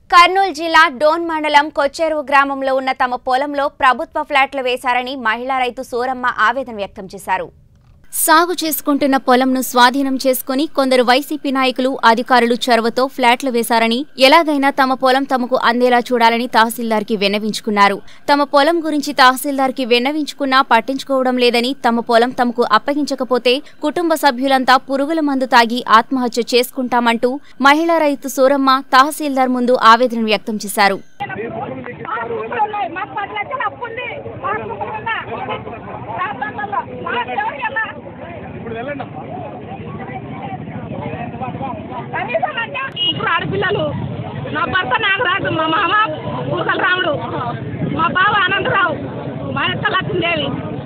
కర్నూలు జిల్లా డోన్ మండలం కొచ్చెరువు గ్రామంలో ఉన్న తమ పొలంలో ప్రభుత్వ ఫ్లాట్లు వేశారని మహిళా రైతు సూరమ్మ ఆవేదన వ్యక్తం చేశారు సాగు చేసుకుంటున్న పొలంను స్వాధీనం చేసుకుని కొందరు వైసీపీ నాయకులు అధికారులు చొరవతో ఫ్లాట్లు వేశారని ఎలాగైనా తమ పొలం తమకు అందేలా చూడాలని తహసీల్దార్కి విన్నవించుకున్నారు తమ పొలం గురించి తహసీల్దార్కి విన్నవించుకున్నా పట్టించుకోవడం లేదని తమ పొలం తమకు అప్పగించకపోతే కుటుంబ సభ్యులంతా పురుగుల మందు తాగి ఆత్మహత్య చేసుకుంటామంటూ మహిళా రైతు సూరమ్మ తహసీల్దార్ ముందు ఆవేదన వ్యక్తం చేశారు పాస్బుక్లు ఉన్నాయి మాకు పది లక్షలు అప్పు ఉంది పాస్బుక్లు ఉన్నా రాష్ట్రాలలో మాకు ఎవరు ఎలా కనీసం అంటే ఇప్పుడు ఆడపిల్లలు నా భర్త నాగరాజు మా మామ పూకల రాముడు మా బావ ఆనందరావు మా యొక్క లక్ష్మీదేవి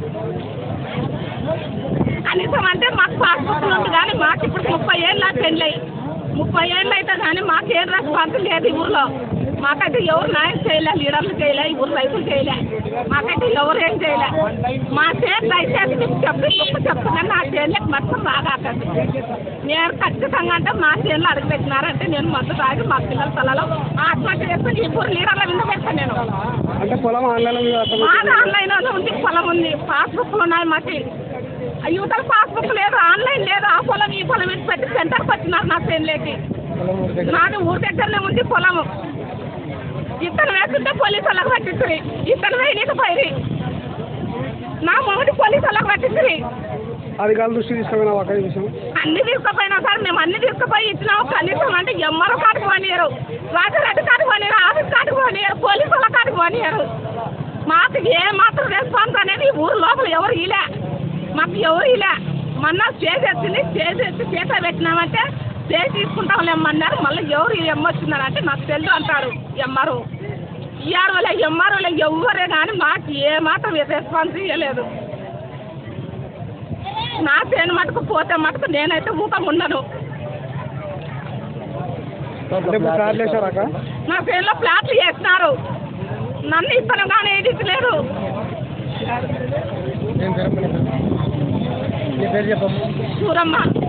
కనీసం అంటే మాకు పాస్బుక్లు ఉంది కానీ మాకు ఇప్పుడు ముప్పై ఏళ్ళ పెళ్ళి ముప్పై ఏళ్ళు అయితే కానీ మాకేం రెస్పాన్స్ లేదు ఈ ఊర్లో మాకైతే ఎవరు న్యాయం చేయలే లీడర్లు చేయలే ఈ ఊరు రైతులు చేయలే మాకైతే ఎవరు ఏం చేయలే మా చేతి దయచేసి మీకు చెప్పి గొప్ప చెప్తున్నాను నా చేనులకు మొత్తం బాగాకండి నేను ఖచ్చితంగా అంటే మా చేనులు అడుగుపెట్టినారంటే నేను మద్దతు తాగి మా పిల్లల తలలో ఆత్మహత్య చేసుకుని ఈ ఊరు లీడర్ల మీద పెట్టాను నేను అంటే పొలం ఆన్లైన్ మీద అర్థం మాది ఆన్లైన్ ఉంది పొలం ఉంది పాస్బుక్లు ఉన్నాయి మాకు యువతల పాస్బుక్ లేదు ఆన్లైన్ లేదు ఆ పొలం ఈ పొలం ఇటు పెట్టి సెంటర్కి వచ్చినారు నా పెళ్ళికి పొలం ఊరి దగ్గర నాది ఊరి దగ్గరనే ఉంది పొలము ఇతను వేస్తుంటే పోలీసు వాళ్ళకి పట్టించుని ఇతను వేయనీకి పోయి నా మొదటి పోలీసు వాళ్ళకి పట్టించుని అధికారుల దృష్టి తీసుకుపోయినా ఒక విషయం అన్ని తీసుకుపోయినా సార్ మేము అన్ని తీసుకుపోయి ఇచ్చినాము కనీసం అంటే ఎమ్మరో కాడికి పోనీయరు రాజరెడ్డి కాడికి పోనీయరు ఆఫీస్ కాడికి పోనీయరు పోలీసు వాళ్ళ కాడికి పోనీయరు మాకు ఏ మాత్రం రెస్పాన్స్ అనేది ఈ ఊరు లోపల ఎవరు ఇలే మాకు ఎవరు ఇలే మొన్న స్టేజ్ వచ్చింది స్టేజ్ వచ్చి చేత పెట్టినామంటే స్టేజ్ తీసుకుంటాం ఏమన్నారు మళ్ళీ ఎవరు ఎమ్మొచ్చినారంటే నాకు తెలుసు అంటారు ఎమ్మరు ఇయ్యారు వాళ్ళ ఎమ్మరు వాళ్ళ ఎవరే కానీ మాకు ఏ మాత్రం రెస్పాన్స్ ఇవ్వలేదు నా చేను మటుకు పోతే మటుకు నేనైతే ఊపం ఉండను అంటే ఇప్పుడు కార్లు వేసారాక నా చేనులో ఫ్లాట్లు చేసినారు నన్ను ఇతను కానీ ఏడించలేరు ఏం పేరు మీ పేరు చెప్పమ్మా సూరమ్మ